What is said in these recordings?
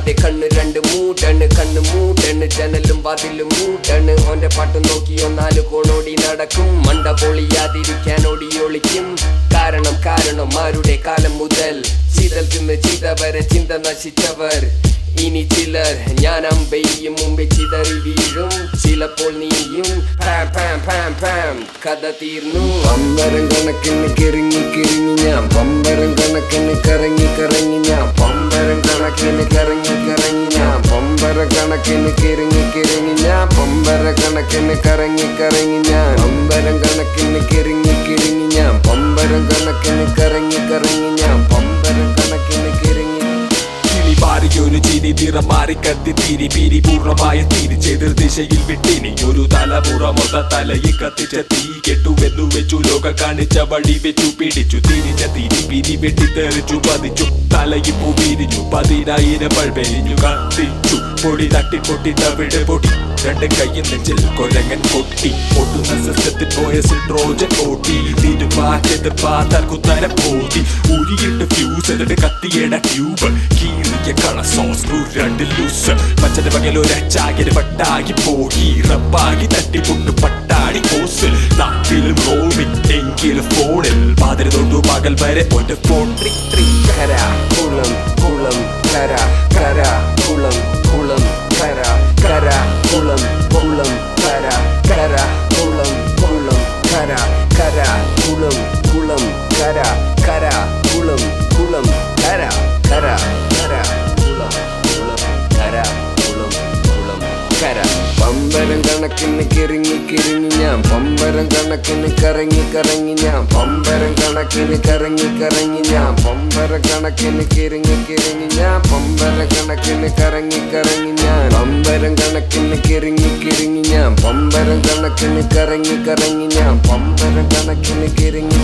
ഓന്റെ കണ്ണ് രണ്ട് മൂട്ടണ് കണ്ണ് മൂട്ടണ് ജനലും വാതിലും മൂട്ടണ് ഓന്റെ പാട്ട് നോക്കി ഒന്നാല് കോണോടി നടക്കും മണ്ട പൊളിയാതിരിക്കാൻ ഓടി ഒളിക്കും കാരണം കാരണം ആരുടെ കാലം മുതൽ ചിതൽ തിന്ന് ചിതവരെ ചിന്ത നശിച്ചവർ ഇനി ചിലർ ഞാൻ അമ്പെയ്യും മുമ്പേ ചിതറി വീഴും ചിലപ്പോൾ നീയും പാം പാം പാം പാം കഥ തീർന്നു പമ്പരം കണക്കിന് കിറങ്ങി കിറങ്ങി ഞാൻ പമ്പരം കണക്കിന് കറങ്ങി കറങ്ങി ഞാൻ പമ്പരം കണക്കിന് കറങ്ങി കറങ്ങി ഞാൻ പമ്പര കണക്കിന് കിറങ്ങി കിറങ്ങി ഞാൻ പമ്പര കണക്കിന് കറങ്ങി കറങ്ങി ഞാൻ പമ്പരം കണക്കിന് കിറങ്ങി കിറങ്ങി ഞാൻ പമ്പരം കണക്കിന് കറങ്ങി കറങ്ങി ഞാൻ പമ്പരം കണക്കിന് കിറങ്ങി കിളി മാറിയൊരു ചിരി നിറം മാറി കത്തി തിരി പിരി പൂർണ്ണമായ തിരിച്ചെതിർ ദിശയിൽ വിട്ടിനി ഒരു തലമുറ മൊത്ത തലയിൽ കത്തിച്ച തീ കെട്ടുവെന്നു വെച്ചു ലോക കാണിച്ച വഴി വെച്ചു പിടിച്ചു തിരിച്ച തിരി പിരി വെട്ടിത്തെറിച്ചു പതിച്ചു തലയിൽ പൂ പിരിഞ്ഞു പതിനായിരം പൾവെരിഞ്ഞു കത്തിച്ചു പൊടി തട്ടി പൊട്ടി തവിട് പൊടി രണ്ട് കയ്യിൽ നെഞ്ചിൽ കൊരങ്ങൻ കൊട്ടി പൊട്ടുന്ന സിസ്റ്റത്തിൽ പോയ സിട്രോജൻ ഓട്ടി തിരുവാറ്റത് പാത്താൽ കുത്തര പോതി ഉരിയിട്ട് ഫ്യൂസ് എന്നിട്ട് കത്തിയട ട്യൂബ് കീറിയ കള സോസ് രണ്ട് ലൂസ് മച്ചന്റെ പകലൊരു അച്ചാകിന് പട്ടാകി പോയി റബ്ബാകി തട്ടി പൊട്ടു പട്ടാടി കോസിൽ നാട്ടിലും റോമിൽ എങ്കിലും ഫോണിൽ പാതിര തൊട്ടു പകൽ വരെ ഒരു ഫോൺ ട്രി ട്രി കര കുളം കുളം കര കര കുളം കുളം കര കര കുളം കുളം കര കര കുളം കുളം കര കര കുളം കുളം കര കര കുളം കുളം കര കര കര കുളം കുളം കര കുളം കുളം കര പമ്പരം കണക്കിന് കിറങ്ങി കിറങ്ങി ഞാൻ പമ്പരം കണക്കിന് കറങ്ങി കറങ്ങി ഞാൻ പമ്പരം കണക്കിന് കറങ്ങി കറങ്ങി ഞാൻ പമ്പര കണക്കിന് കിറങ്ങി കിറങ്ങി ഞാൻ പമ്പര കണക്കിന് കറങ്ങി കറങ്ങി ഞാൻ പമ്പരം കണക്കിന് കിറങ്ങി കിറങ്ങി ഞാൻ പമ്പരം കണക്കിന് കറങ്ങി കറങ്ങി ഞാൻ പമ്പരം കണക്കിന് കിറങ്ങി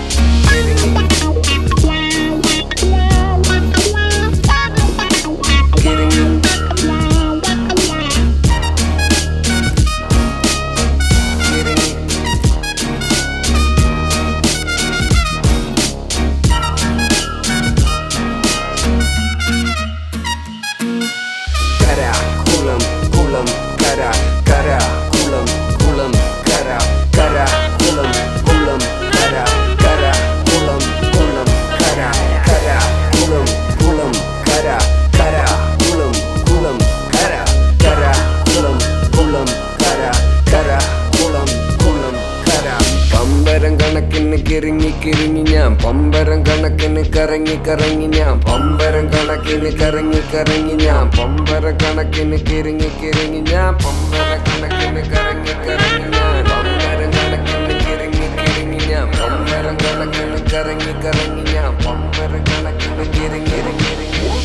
കിറങ്ങി കിറങ്ങി കിറങ്ങി കര കുളം കുളം കര കര കുളം കുളം കര കര കുളം കുളം കര കര കുളം കുളം കര കര കുളം കുളം കര കര കുളം കുളം കര കര കുളം കുളം കര കര കുളം കുളം കര പമ്പരം കണക്കിന് കിറങ്ങി കിറങ്ങി ഞാൻ പമ്പരം കണക്കിന് കറങ്ങി കറങ്ങി ഞാൻ പമ്പരം കണക്കിന് കറങ്ങി കറങ്ങി ഞാൻ പമ്പര കണക്കിന് കിറങ്ങി കിറങ്ങി ഞാൻ പമ്പര കണക്കിന് കറങ്ങി കറങ്ങി ഞാൻ പമ്പരം കണക്കിന് കിറങ്ങി കിറങ്ങി ഞാൻ പമ്പരം കണക്കിന് കറങ്ങി കറങ്ങി ഞാൻ പമ്പര കണക്കിന് കിറങ്ങി കിറങ്ങി